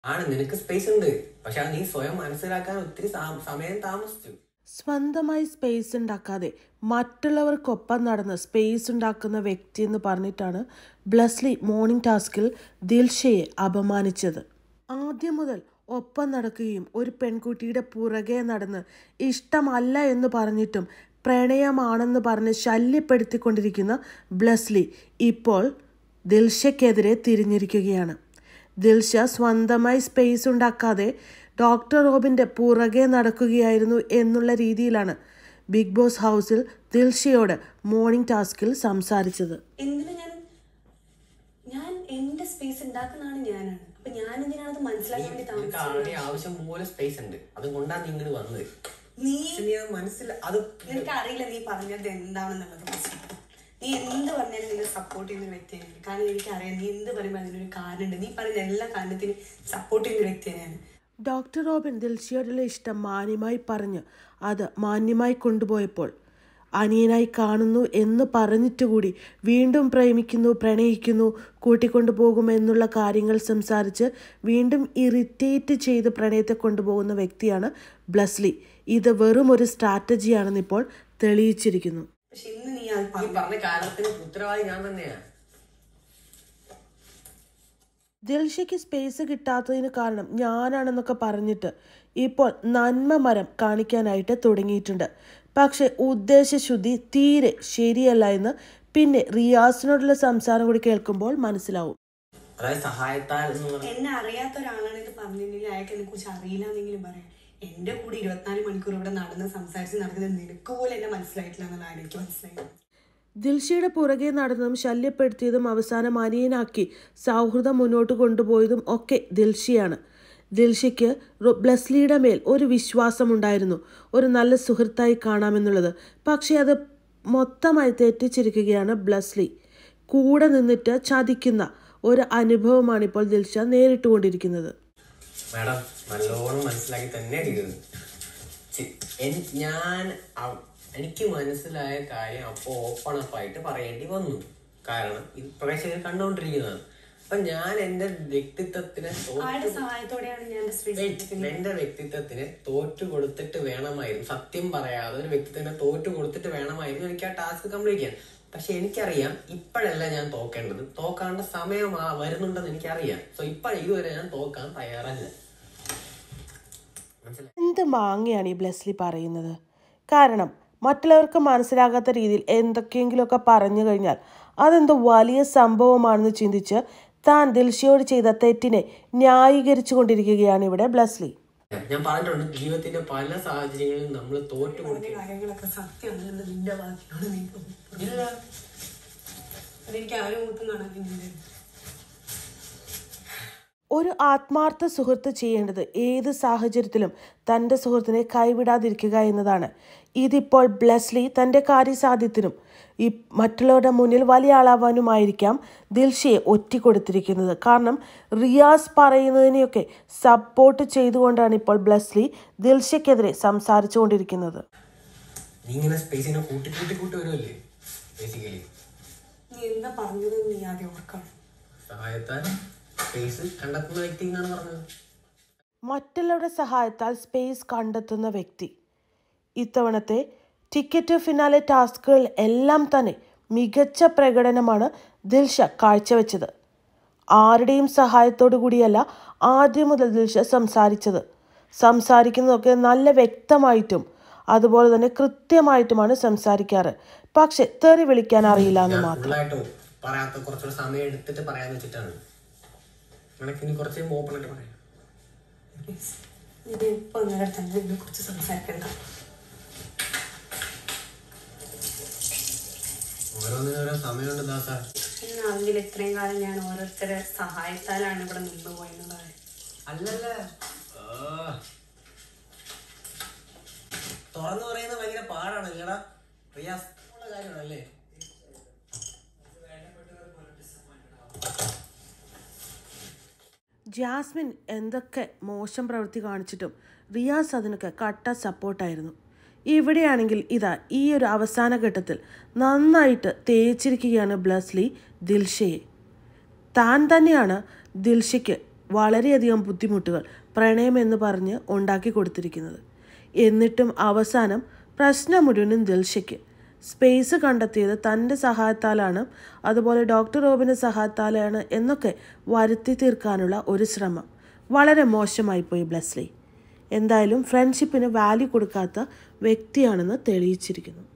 ആണ് നിനക്ക് സ്പേസ് ഉണ്ട് പക്ഷെ അത് നീ സ്വയം മനസ്സിലാക്കാൻ ഒത്തിരി സാ- സമയം താമസിച്ചു സ്വന്തമായി സ്പേസ് ഉണ്ടാക്കാതെ മറ്റുള്ളവർക്കൊപ്പം നടന്ന് സ്പേസ് ഉണ്ടാക്കുന്ന വ്യക്തി എന്ന് പറഞ്ഞിട്ടാണ് ബ്ലസ്ലി മോർണിംഗ് ടാസ്കിൽ ദിൽഷയെ അപമാനിച്ചത് ആദ്യം മുതൽ ഒപ്പം നടക്കുകയും ഒരു പെൺകുട്ടിയുടെ പുറകെ നടന്ന് ഇഷ്ടമല്ല എന്ന് പറഞ്ഞിട്ടും പ്രണയമാണെന്ന് പറഞ്ഞ് ശല്യപ്പെടുത്തിക്കൊണ്ടിരിക്കുന്ന ബ്ലസ്ലി ഇപ്പോൾ ദിൽഷയ്ക്കെതിരെ തിരിഞ്ഞിരിക്കുകയാണ് ദിൽഷ സ്വന്തമായി സ്പേസ് ഉണ്ടാക്കാതെ ഡോക്ടർ റോബിൻ്റെ പുറകെ നടക്കുകയായിരുന്നു എന്നുള്ള രീതിയിലാണ് ബിഗ് ബോസ് ഹൗസിൽ ദിൽഷയോട് മോർണിംഗ് ടാസ്കിൽ സംസാരിച്ചത് എന്തിനാ ഞാൻ ഞാൻ എന്റെ സ്പേസ് ഉണ്ടാക്കുന്നതാണ് ഞാനാണ് അപ്പൊ ഞാൻ എന്തിനാണ് അത് മനസ്സിലാക്കാൻ വേണ്ടി നിനക്ക് താമസിച്ചത് ആൾറെഡി ആവശ്യം പോലെ സ്പേസ് ഉണ്ട് അതുകൊണ്ടാണ് നീ ഇങ്ങനെ വന്നത് നീ പക്ഷെ നീ അത് മനസ്സില അത് നിനക്ക് അറിയില്ല നീ പറഞ്ഞത് എന്താണെന്നുള്ളത് മനസ്സിലായി. നീ എന്ത് പറഞ്ഞാലും നിന്നെ സപ്പോർട്ട് ചെയ്യുന്ന ഒരു വ്യക്തിയാണ് കാരണം എനിക്കറിയാം നീ എന്ത് പറയുമ്പോൾ അതിനൊരു കാരണമുണ്ട് നീ പറയുന്ന എല്ലാ കാരണത്തിനും സപ്പോർട്ട് ചെയ്യുന്ന ഒരു വ്യക്തിയാണ് ഞാൻ ഡോക്ടർ റോബിൻ ദിൽഷയോടുള്ള ഇഷ്ടം മാന്യമായി പറഞ്ഞ് അത് മാന്യമായി കൊണ്ടുപോയപ്പോൾ അനിയനായി കാണുന്നു എന്ന് പറഞ്ഞിട്ടുകൂടി വീണ്ടും പ്രേമിക്കുന്നു പ്രണയിക്കുന്നു കൂട്ടിക്കൊണ്ടു പോകുമെന്നുള്ള കാര്യങ്ങൾ സംസാരിച്ച് വീണ്ടും ഇറിറ്റേറ്റ് ചെയ്ത് പ്രണയത്തെ കൊണ്ടുപോകുന്ന വ്യക്തിയാണ് ബ്ലസ്ലി ഇത് വെറും ഒരു സ്ട്രാറ്റജിയാണെന്ന് ഇപ്പോൾ തെളിയിച്ചിരിക്കുന്നു പക്ഷെ ഇന്ന് നീ അത് നീ പറഞ്ഞു പറഞ്ഞ കാരണത്തിന് ഉത്തരവാദി ഞാൻ തന്നെയാ ദിൽഷയ്ക്ക് സ്പേസ് കിട്ടാത്തതിന് കാരണം ഞാനാണെന്നൊക്കെ പറഞ്ഞിട്ട് ഇപ്പോൾ നന്മ മരം കാണിക്കാനായിട്ട് തുടങ്ങിയിട്ടുണ്ട് പക്ഷെ ഉദ്ദേശശുദ്ധി തീരെ ശരിയല്ല എന്ന് പിന്നെ റിയാസിനോടുള്ള സംസാരം കൂടി കേൾക്കുമ്പോൾ മനസ്സിലാവും അതായത് സഹായത്താൽ എന്ന് പറഞ്ഞ എന്നെ അറിയാത്ത ഒരാളാണ് ഇത് പറഞ്ഞിട്ടുണ്ടെങ്കിൽ അയാൾക്ക് എന്നെ കുറിച്ച് അറിയില്ല എന്നെങ്കിലും പറയാം എന്റെ കൂടെ ഇരുപത്തിനാല് മണിക്കൂർ ഇവിടെ നടന്ന് സംസാരിച്ച് നടക്കുന്നത് നിനക്ക് പോലും എന്നെ മനസ്സിലായിട്ടില്ല എന്നുള്ളതാണ് എനിക്ക് മനസ്സിലായത് ദിൽഷയുടെ പുറകെ നടന്നതും ശല്യപ്പെടുത്തിയതും അവസാനം അനിയനാക്കി സൗഹൃദം മുന്നോട്ട് കൊണ്ടുപോയതും ഒക്കെ ദിൽഷയാണ് ദിൽഷയ്ക്ക് റൊ- ബ്ലസ്ലിയുടെ മേൽ ഒരു വിശ്വാസമുണ്ടായിരുന്നു ഒരു നല്ല സുഹൃത്തായി കാണാമെന്നുള്ളത് പക്ഷേ അത് മൊത്തമായി തെറ്റിച്ചിരിക്കുകയാണ് ബ്ലസ്ലി കൂടെ നിന്നിട്ട് ചതിക്കുന്ന ഒരു അനുഭവമാണ് ഇപ്പോൾ ദിൽഷ നേരിട്ടുകൊണ്ടിരിക്കുന്നത് മാഡം നല്ലോണം മനസ്സിലാക്കി തന്നെ അടിക്കുന്നത് ചി- എൻ- ഞാൻ അവ- എനിക്ക് മനസ്സിലായ കാര്യം അപ്പോൾ ഓപ്പൺ അപ്പ് ആയിട്ട് പറയേണ്ടി വന്നു കാരണം ഇത് പ്രേക്ഷകർ കണ്ടുകൊണ്ടിരിക്കുന്നതാണ് അപ്പൊ ഞാൻ എന്റെ വ്യക്തിത്വത്തിനെ തോറ്റു ആരുടെ സഹായത്തോടെയാണ് ഞാൻ എന്റെ സ്പേസ് Wait, എന്റെ വ്യക്തിത്വത്തിന് തോറ്റു കൊടുത്തിട്ട് വേണമായിരുന്നു സത്യം പറയാതെ ഒരു വ്യക്തിത്വത്തിന് തോറ്റു കൊടുത്തിട്ട് വേണമായിരുന്നു എനിക്ക് ആ ടാസ്ക് കംപ്ലീറ്റ് ചെയ്യാൻ പക്ഷെ എനിക്കറിയാം ഇപ്പോഴല്ല ഞാൻ തോക്കേണ്ടത് തോക്കാണ്ട സമയം ആ വരുന്നുണ്ടെന്ന് എനിക്കറിയാം സോ ഇപ്പൊ ഇതുവരെ ഞാൻ തോക്കാൻ തയ്യാറല്ല മനസ്സിലായി എന്ത് മാങ്ങയാണ് ഈ ബ്ലെസ്ലി പറയുന്നത് കാരണം മറ്റുള്ളവർക്ക് മനസ്സിലാകാത്ത രീതിയിൽ എന്തൊക്കെയെങ്കിലുമൊക്കെ പറഞ്ഞു കഴിഞ്ഞാൽ അതെന്തോ വലിയ സംഭവമാണെന്ന് ചിന്തിച്ച് താൻ ദിൽഷയോട് ചെയ്ത തെറ്റിനെ ന്യായീകരിച്ചു കൊണ്ടിരിക്കുകയാണ് ഇവിടെ ബ്ലസ്ലി ഞാൻ പറഞ്ഞിട്ടുണ്ട് ജീവിതത്തിന്റെ പല സാഹചര്യങ്ങളിലും നമ്മൾ തോറ്റു പറഞ്ഞ കൊടുക്കും കാര്യങ്ങളൊക്കെ സത്യമാണെന്നുള്ളത് നിന്റെ ഭാഗ്യമാണ് നീ പറഞ്ഞത്. ഇല്ല അതെനിക്ക് ആരും മുഖത്തും കാണാനില്ല ഒരു ആത്മാർത്ഥ സുഹൃത്ത് ചെയ്യേണ്ടത് ഏത് സാഹചര്യത്തിലും തൻ്റെ സുഹൃത്തിനെ കൈവിടാതിരിക്കുക എന്നതാണ് ഇതിപ്പോൾ ബ്ലെസ്ലി തൻ്റെ കാര്യസാധ്യത്തിനും ഈ മറ്റുള്ളവരുടെ മുന്നിൽ വലിയ ആളാവാനുമായിരിക്കാം ദിൽഷയെ ഒറ്റിക്കൊടുത്തിരിക്കുന്നത് കാരണം റിയാസ് പറയുന്നതിനെയൊക്കെ സപ്പോർട്ട് ചെയ്തുകൊണ്ടാണ് ഇപ്പോൾ ബ്ലെസ്ലി ദിൽഷയ്ക്കെതിരെ സംസാരിച്ചുകൊണ്ടിരിക്കുന്നത് നീ ഇങ്ങനെ സ്പേസിനെ കൂട്ടി കൂട്ടി കൂട്ടി വരുമല്ലേ ബേസിക്കലി നീ എന്താ പറഞ്ഞത് നീ ആദ്യം ഓർക്കണം സഹായത്താൽ സ്പേസ് കണ്ടെത്തുന്ന വ്യക്തി എന്നാണ് പറഞ്ഞത് മറ്റുള്ളവരുടെ സഹായത്താൽ സ്പേസ് കണ്ടെത്തുന്ന വ്യക്തി ഇത്തവണത്തെ ടിക്കറ്റ് ഫിനാലെ ടാസ്കുകൾ എല്ലാം തന്നെ മികച്ച പ്രകടനമാണ് ദിൽഷ കാഴ്ചവെച്ചത് ആരുടെയും സഹായത്തോടു കൂടിയല്ല ആദ്യം മുതൽ ദിൽഷ സംസാരിച്ചത് സംസാരിക്കുന്നതൊക്കെ നല്ല വ്യക്തമായിട്ടും അതുപോലെ തന്നെ കൃത്യമായിട്ടുമാണ് സംസാരിക്കാറ് പക്ഷെ തെറി വിളിക്കാൻ അറിയില്ല എന്ന് മാത്രം ഫുള്ളായിട്ട് പറയാത്ത കുറച്ചുകൂടെ സമയം എടുത്തിട്ട് പറയാന്ന് വെച്ചിട്ടാണ് നിനക്ക് ഇനി കുറച്ച് ഓപ്പൺ ആയിട്ട് പറയാം പ്ലീസ് ഇത് ഇപ്പൊ നേരെ തന്നെ ഇതിനെ കുറിച്ച് സംസാരിക്കണ്ട ഓരോന്നിനും ഓരോ സമയമുണ്ട് ദാസ എന്നാണെങ്കിൽ ഇത്രയും കാലം ഞാൻ ഓരോരുത്തരെ സഹായത്താലാണ് ഇവിടെ നിന്ന് പോയെന്നുള്ളത് അല്ലല്ല തുറന്നു പറയുന്നത് ഭയങ്കര പാടാണ് ഇല്ലടാ റിയാസ് ഉള്ള കാര്യമാണല്ലേ ജാസ്മിൻ എന്തൊക്കെ മോശം പ്രവൃത്തി കാണിച്ചിട്ടും റിയാസ് അതിനൊക്കെ കട്ട സപ്പോർട്ടായിരുന്നു ഇവിടെയാണെങ്കിൽ ഇതാ ഈ ഒരു അവസാന ഘട്ടത്തിൽ നന്നായിട്ട് തേച്ചിരിക്കുകയാണ് ബ്ലസ്ലി ദിൽഷയെ താൻ തന്നെയാണ് ദിൽഷയ്ക്ക് വളരെയധികം ബുദ്ധിമുട്ടുകൾ പ്രണയം എന്ന് പറഞ്ഞ് ഉണ്ടാക്കി കൊടുത്തിരിക്കുന്നത് എന്നിട്ടും അവസാനം പ്രശ്നം മുഴുവനും ദിൽഷയ്ക്ക് സ്പേസ് കണ്ടെത്തിയത് തൻ്റെ സഹായത്താലാണ് അതുപോലെ ഡോക്ടർ റോബിൻ്റെ സഹായത്താലാണ് എന്നൊക്കെ വരുത്തി തീർക്കാനുള്ള ഒരു ശ്രമം വളരെ മോശമായിപ്പോയി ബ്ലെസ്ലി എന്തായാലും ഫ്രണ്ട്ഷിപ്പിന് വാല്യൂ കൊടുക്കാത്ത വ്യക്തിയാണെന്ന് തെളിയിച്ചിരിക്കുന്നു